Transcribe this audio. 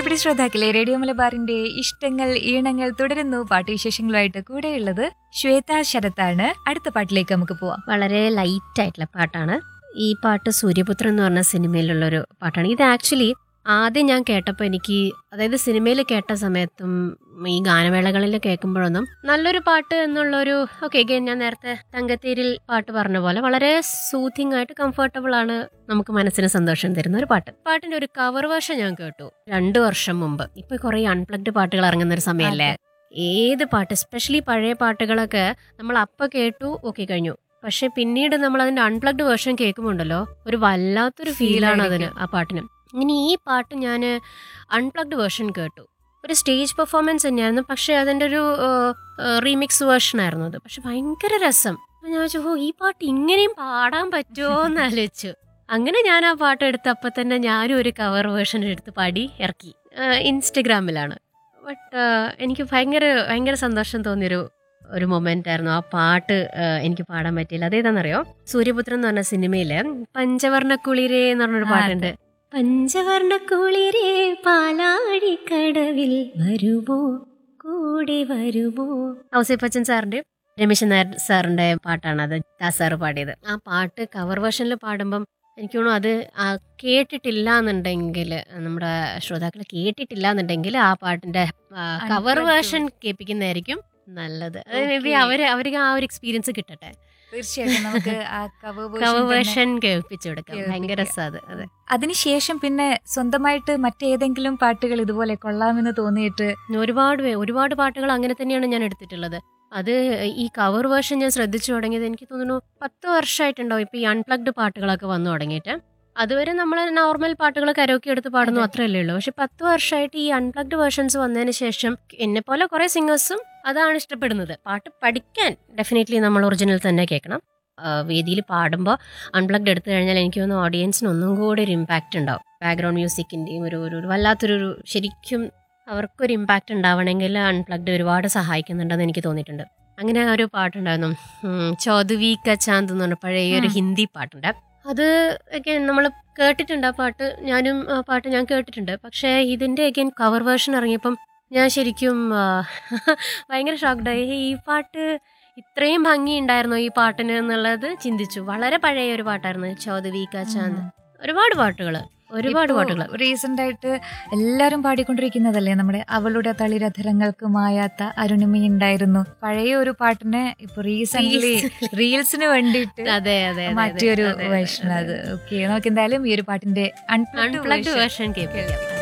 പ്രിയപ്പെട്ട ശ്രോതാക്കളെ റേഡിയോ മലബാറിന്റെ ഇഷ്ടങ്ങൾ ഈണങ്ങൾ തുടരുന്നു പാട്ടുവിശേഷങ്ങളുമായിട്ട് കൂടെയുള്ളത് ശ്വേത ശരത്താണ് അടുത്ത പാട്ടിലേക്ക് നമുക്ക് പോവാം വളരെ ലൈറ്റ് ആയിട്ടുള്ള പാട്ടാണ് ഈ പാട്ട് സൂര്യപുത്രൻ എന്ന് പറഞ്ഞ സിനിമയിലുള്ള ഒരു പാട്ടാണ് ഇത് ആക്ച്വലി ആദ്യം ഞാൻ കേട്ടപ്പോൾ എനിക്ക് അതായത് സിനിമയിൽ കേട്ട സമയത്തും ഈ ഗാനമേളകളിൽ കേൾക്കുമ്പോഴൊന്നും നല്ലൊരു പാട്ട് എന്നുള്ളൊരു ഓക്കെ ഞാൻ നേരത്തെ തങ്കത്തേരിൽ പാട്ട് പറഞ്ഞ പോലെ വളരെ സൂത്തിങ് ആയിട്ട് കംഫർട്ടബിൾ ആണ് നമുക്ക് മനസ്സിന് സന്തോഷം തരുന്ന ഒരു പാട്ട് പാട്ടിന്റെ ഒരു കവർ വേർഷൻ ഞാൻ കേട്ടു രണ്ടു വർഷം മുമ്പ് ഇപ്പൊ കുറെ അൺപ്ലഗ്ഡ് പാട്ടുകൾ ഇറങ്ങുന്ന ഒരു സമയമല്ലേ ഏത് പാട്ട് എസ്പെഷ്യലി പഴയ പാട്ടുകളൊക്കെ നമ്മൾ അപ്പൊ കേട്ടു ഓക്കെ കഴിഞ്ഞു പക്ഷെ പിന്നീട് നമ്മൾ അതിന്റെ അൺപ്ലഗ്ഡ് വേർഷൻ കേൾക്കുമ്പോണ്ടല്ലോ ഒരു വല്ലാത്തൊരു Feel ഫീലാണ് ആയിരിക്കും. അതിന് ആ പാട്ടിന് ഇനി ഈ പാട്ട് ഞാൻ അൺപ്ലഗ്ഡ് വേർഷൻ കേട്ടു ഒരു സ്റ്റേജ് പെർഫോമൻസ് തന്നെയായിരുന്നു പക്ഷെ അതിൻ്റെ ഒരു റീമിക്സ് വേർഷൻ ആയിരുന്നു അത് പക്ഷെ ഭയങ്കര രസം അപ്പൊ ഞാൻ ചോദിച്ചു ഓ ഈ പാട്ട് ഇങ്ങനെയും പാടാൻ പറ്റുമോ എന്ന് ആലോചിച്ചു അങ്ങനെ ഞാൻ ആ പാട്ട് എടുത്ത് അപ്പം തന്നെ ഞാനും ഒരു കവർ വേർഷൻ എടുത്ത് പാടി ഇറക്കി ഇൻസ്റ്റഗ്രാമിലാണ് ബട്ട് എനിക്ക് ഭയങ്കര ഭയങ്കര സന്തോഷം തോന്നിയൊരു ഒരു മൊമെന്റ് ആയിരുന്നു ആ പാട്ട് ആ, എനിക്ക് പാടാൻ പറ്റിയില്ല അതേതാണെന്നറിയോ സൂര്യപുത്രൻ എന്ന് പറഞ്ഞ സിനിമയില് പഞ്ചവർണ്ണ കുളിരേ എന്ന് പറഞ്ഞൊരു ആ, പാട്ടുണ്ട് പഞ്ചവർണ്ണ കുളിരേ പാലാഴിക്കടവിൽ വരുമോ കൂടെ വരുമോ ഔസേപ്പച്ചൻ സാറിന്റെ രമേശൻ നായർ സാറിന്റെ പാട്ടാണ് അത് ദാസ് സാറ് പാടിയത് ആ പാട്ട് കവർ വേർഷനിൽ പാടുമ്പം എനിക്ക് തോന്നുന്നു അത് ആ കേട്ടിട്ടില്ല എന്നുണ്ടെങ്കിൽ നമ്മുടെ ശ്രോതാക്കൾ കേട്ടിട്ടില്ല എന്നുണ്ടെങ്കിൽ ആ പാട്ടിന്റെ കവർ Unplugged വേർഷൻ കേൾപ്പിക്കുന്നതായിരിക്കും നല്ലത് അത് മേ ബി Okay. അവര് അവർക്ക് ആ ഒരു എക്സ്പീരിയൻസ് കിട്ടട്ടെ തീർച്ചയായിട്ടും നമുക്ക് ആ cover version കവർ തന്നെ- വേർഷൻ കേൾപ്പിച്ചു കൊടുക്കാം ഭയങ്കര കേൾപ്പിക്കാം. രസം അത് അതെ അതിനുശേഷം പിന്നെ സ്വന്തമായിട്ട് മറ്റേതെങ്കിലും പാട്ടുകൾ ഇതുപോലെ കൊള്ളാമെന്ന് തോന്നിയിട്ട് ഒരുപാട് പേ- ഒരുപാട് പാട്ടുകൾ അങ്ങനെ തന്നെയാണ് ഞാൻ എടുത്തിട്ടുള്ളത് അത് ഈ കവർ വേർഷൻ ഞാൻ ശ്രദ്ധിച്ചു തുടങ്ങിയത് എനിക്ക് തോന്നുന്നു പത്ത് വർഷമായിട്ടുണ്ടാവും ഇപ്പൊ ഈ അൺപ്ലഗ്ഡ് പാട്ടുകളൊക്കെ വന്നു തുടങ്ങിയിട്ട് അതുവരെ നമ്മൾ നോർമൽ പാട്ടുകൾ കരോക്കി എടുത്ത് പാടുന്നു അതെ. അത്രയല്ലേ ഉള്ളൂ പക്ഷെ പത്ത് വർഷമായിട്ട് ഈ അൺപ്ലഗ്ഡ് വേർഷൻസ് വന്നതിന് ശേഷം എന്നെ പോലെ കുറെ സിംഗേഴ്സും അതാണ് ഇഷ്ടപ്പെടുന്നത് പാട്ട് പഠിക്കാൻ ഡെഫിനറ്റ്ലി നമ്മൾ ഒറിജിനൽ തന്നെ കേൾക്കണം വേദിയിൽ പാടുമ്പോൾ അൺപ്ലഗ്ഡ് എടുത്തു കഴിഞ്ഞാൽ എനിക്ക് തോന്നുന്നു ഓഡിയൻസിന് ഒന്നും കൂടി ഒരു ഇമ്പാക്റ്റ് ഉണ്ടാവും ബാക്ക്ഗ്രൗണ്ട് മ്യൂസിക്കിൻ്റെയും ഒരു ഒരു ഒരു വല്ലാത്തൊരു ഒരു ശരിക്കും അവർക്കൊരു ഇമ്പാക്റ്റ് ഉണ്ടാവണമെങ്കിൽ അൺപ്ലഗ്ഡ് ഒരുപാട് സഹായിക്കുന്നുണ്ടെന്ന് എനിക്ക് തോന്നിയിട്ടുണ്ട് അങ്ങനെ ഒരു പാട്ടുണ്ടായിരുന്നു ഉം, ചൗധവി ക ചാന്ത് എന്ന് പറഞ്ഞ പഴയ ഒരു ഉം. ഹിന്ദി പാട്ടുണ്ട് അത് ഒക്കെ നമ്മൾ കേട്ടിട്ടുണ്ട് ആ പാട്ട് ഞാനും ആ പാട്ട് ഞാൻ കേട്ടിട്ടുണ്ട് പക്ഷേ ഇതിൻ്റെ അഗൈൻ കവർ വേർഷൻ ഇറങ്ങിയപ്പം ഞാൻ ശരിക്കും ആ, ഭയങ്കര ഷോക്ക്ഡായി ഈ പാട്ട് ഇത്രയും ഭംഗി ഉണ്ടായിരുന്നോ ഈ പാട്ടിന് എന്നുള്ളത് ചിന്തിച്ചു വളരെ പഴയ ഒരു പാട്ടായിരുന്നു ചൗധവി ക ചാന്ത് ഒരുപാട് പാട്ടുകൾ ഒരുപാട് പാട്ടുകൾ റീസെന്റ് ആയിട്ട് എല്ലാരും പാടിക്കൊണ്ടിരിക്കുന്നതല്ലേ നമ്മുടെ അവളുടെ തളിരധരങ്ങൾക്ക് മായാത്ത അരുണിമി ഉണ്ടായിരുന്നു പഴയ ഒരു പാട്ടിനെ ഇപ്പൊ റീസെന്റ് റീൽസിന് വേണ്ടിയിട്ട് അതെ അതെ മറ്റൊരു വേർഷൻ അത് ഓക്കെ നമുക്ക് എന്തായാലും ഈ ഒരു പാട്ടിന്റെ അൺപ്ലഗ്ഡ് അൺപ്ലഗ്ഡ് വേർഷൻ കേൾപ്പിക്കാം